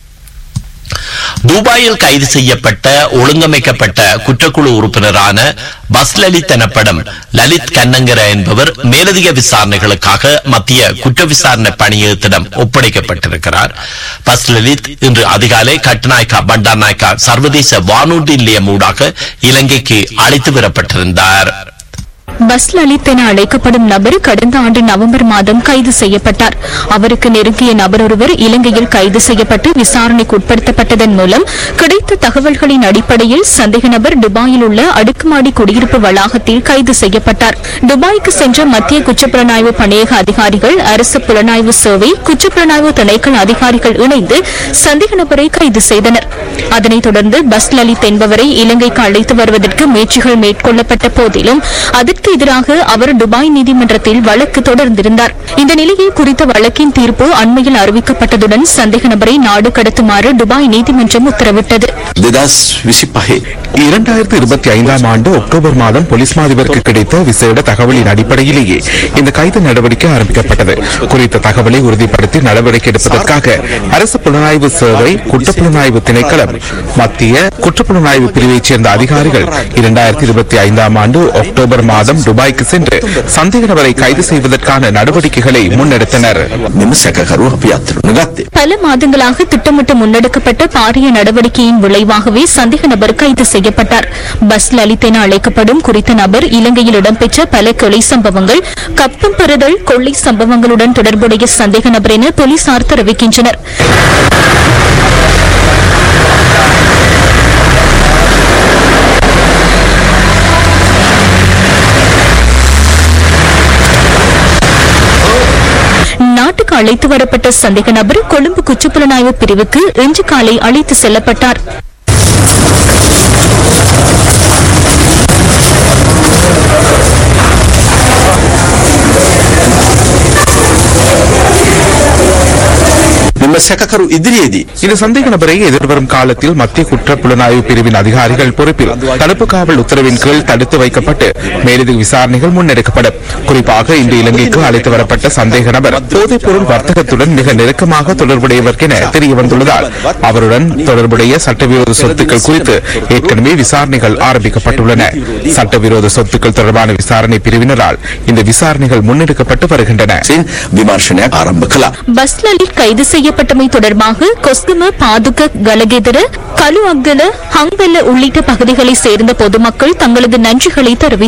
[SPEAKER 1] துபாயில் கைது செய்யப்பட்ட ஒழுங்கமைக்கப்பட்ட குற்றக்குழு உறுப்பினரான பஸ் லலித் எனப்படும் லலித் கண்ணங்கர என்பவர் மேலதிக விசாரணைகளுக்காக மத்திய குற்ற விசாரணை பணியகத்திடம் ஒப்படைக்கப்பட்டிருக்கிறார் பஸ் லலித் இன்று அதிகாலை கட்டுநாயக்கா பண்டாநாயக்கா சர்வதேச வானூர்தி நிலையம் ஊடாக இலங்கைக்கு அழைத்து வரப்பட்டிருந்தார்
[SPEAKER 4] பஸ் லலித் என அழைக்கப்படும் நபர் கடந்த ஆண்டு நவம்பர் மாதம் கைது செய்யப்பட்டார் அவருக்கு நெருங்கிய நபர் ஒருவர் இலங்கையில் கைது செய்யப்பட்டு விசாரணைக்கு உட்படுத்தப்பட்டதன் மூலம் கிடைத்த தகவல்களின் அடிப்படையில் சந்தேக நபர் துபாயில் உள்ள அடுக்குமாடி குடியிருப்பு வளாகத்தில் கைது செய்யப்பட்டார் துபாய்க்கு சென்ற மத்திய குற்றப்புலனாய்வு பணியக அதிகாரிகள் அரசு புலனாய்வு சேவை குற்றப்புலனாய்வு திணைக்கள அதிகாரிகள் இணைந்து சந்தேக நபரை கைது செய்தனர் அதனைத் தொடர்ந்து பஸ் லலித் என்பவரை இலங்கைக்கு அழைத்து வருவதற்கு முயற்சிகள் மேற்கொள்ளப்பட்ட போதிலும் அதற்கு அவருக்கு எதிராக அவர் துபாய் நீதிமன்றத்தில் வழக்கு தொடர்ந்திருந்தார் இந்த நிலையில் குறித்த வழக்கின் தீர்ப்பு அண்மையில் அறிவிக்கப்பட்டதுடன் சந்தேக நபரை நாடு கடத்துமாறு துபாய் நீதிமன்றம் உத்தரவிட்டது
[SPEAKER 6] දෙදස් විසි පහේ
[SPEAKER 5] இரண்டாயிரத்தி இருபத்தி ஐந்தாம் ஆண்டு அக்டோபர் மாதம் போலீஸ் மாதிபருக்கு கிடைத்த விசேட தகவலின் அடிப்படையிலேயே இந்த கைது நடவடிக்கை ஆரம்பிக்கப்பட்டது குறித்த தகவலை உறுதிப்படுத்தி நடவடிக்கை எடுப்பதற்காக அரசு புலனாய்வு சேவை குற்றப்புலனாய்வு திணைக்களம் மத்திய குற்றப்புலனாய்வு பிரிவைச் சேர்ந்த அதிகாரிகள் இரண்டாயிரத்தி இருபத்தி ஐந்தாம் ஆண்டு அக்டோபர் மாதம் துபாய்க்கு சென்று சந்தேக நபரை கைது செய்வதற்கான நடவடிக்கைகளை முன்னெடுத்தனர்
[SPEAKER 6] මෙම සැකකරු අපි අත්තරන ගත්තේ.
[SPEAKER 4] பல மாதங்களாக திட்டமிட்டு முன்னெடுக்கப்பட்ட பாரிய நடவடிக்கையின் விளைவாகவே சந்தேக நபர் கைது செய்யப்பட்டார் பஸ் லலித் என அழைக்கப்படும் குறித்த நபர் இலங்கையில் இடம்பெற்ற பல கொலை சம்பவங்கள் கப்பம் பெறுதல் கொள்ளை சம்பவங்களுடன் தொடர்புடைய சந்தேக நபர் என போலீசார் தெரிவிக்கின்றனர் நாட்டுக்கு அழைத்து வரப்பட்ட சந்தேக நபர் கொழும்பு குற்றப்புலனாய்வு பிரிவுக்கு இன்று காலை அழைத்து செல்லப்பட்டார்
[SPEAKER 6] මෙම සැකකරු ඉදිරියේදී
[SPEAKER 5] இந்த சந்தேக நபரை எதிர்வரும் காலத்தில் மத்திய குற்ற புலனாய்வு பிரிவின் அதிகாரிகள் பொறுப்பில் தடுப்பு காவல் உத்தரவின் கீழ் தடுத்து வைக்கப்பட்டு மேலதிக விசாரணைகள் முன்னெடுக்கப்படும் குறிப்பாக இன்று இலங்கைக்கு அழைத்து வரப்பட்ட சந்தேக நபர் போதைப் பொருள் வர்த்தகத்துடன் மிக நெருக்கமாக தொடர்புடையவர் என தெரிய வந்துள்ளதால் அவருடன் தொடர்புடைய சட்டவிரோத சொத்துக்கள் குறித்து ஏற்கனவே விசாரணைகள் ஆரம்பிக்கப்பட்டுள்ளன சட்டவிரோத சொத்துக்கள் தொடர்பான விசாரணை பிரிவினரால் இந்த விசாரணைகள் முன்னெடுக்கப்பட்டு வருகின்றன
[SPEAKER 6] සින් විමර්ශනයක් ආරම්භ කළා.
[SPEAKER 4] பஸ் லலித் கைது செய்யப்பட்டமை தொடர்பாக கொஸ்கும பாதுக கலகெதர கலு அக்கல ஹங்கல்ல உள்ளிட்ட பகுதிகளைச் சேர்ந்த பொதுமக்கள் தங்களது நன்றிகளை தெரிவித்தனர்